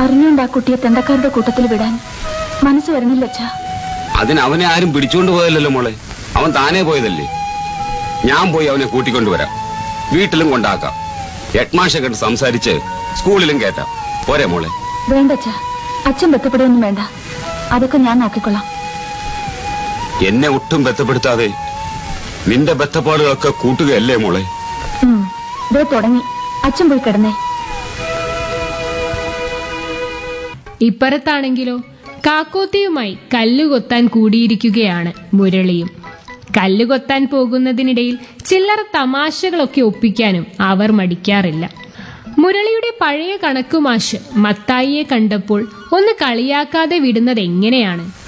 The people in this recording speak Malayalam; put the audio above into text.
അറിഞ്ഞുകൊണ്ട് ആ കുട്ടിയെ തെണ്ടക്കാരുടെ കൂട്ടത്തിൽ വിടാൻ മനസ്സ് വരണില്ല അച്ഛാ അതിന് അവനെ ആരും പിടിച്ചുകൊണ്ട് പോയല്ലോ മോളെ അവൻ താനേ പോയതല്ലേ ഞാൻ പോയി അവനെ കൂട്ടിക്കൊണ്ടുവരാം വീട്ടിലും കൊണ്ടാക്കാം ഹെഡ്മാഷെ കണ്ട് സംസാരിച്ച് സ്കൂളിലും കയറ്റാം പോരെ മോളെ വേണ്ട അച്ഛാ അച്ഛൻ ബന്ധപ്പെടുകയൊന്നും വേണ്ട അതൊക്കെ ഞാൻ നോക്കിക്കൊള്ളാം എന്നെ ഒട്ടും ബന്ധപ്പെടുത്താതെ നിന്റെ ബന്ധപ്പാടുകളൊക്കെ കൂട്ടുകയല്ലേ മോളെ ഉം, ദേ തുടങ്ങി അച്ഛൻ പോയി കിടന്നേ ഇപ്പുറത്താണെങ്കിലോ കാക്കോത്തിയുമായി കല്ലുകൊത്താൻ കൂടിയിരിക്കുകയാണ് മുരളിയും കല്ലുകൊത്താൻ പോകുന്നതിനിടയിൽ ചില്ലറ തമാശകളൊക്കെ ഒപ്പിക്കാനും അവർ മടിക്കാറില്ല മുരളിയുടെ പഴയ കണക്കുമാഷ് മത്തായിയെ കണ്ടപ്പോൾ ഒന്ന് കളിയാക്കാതെ വിടുന്നത് എങ്ങനെയാണ്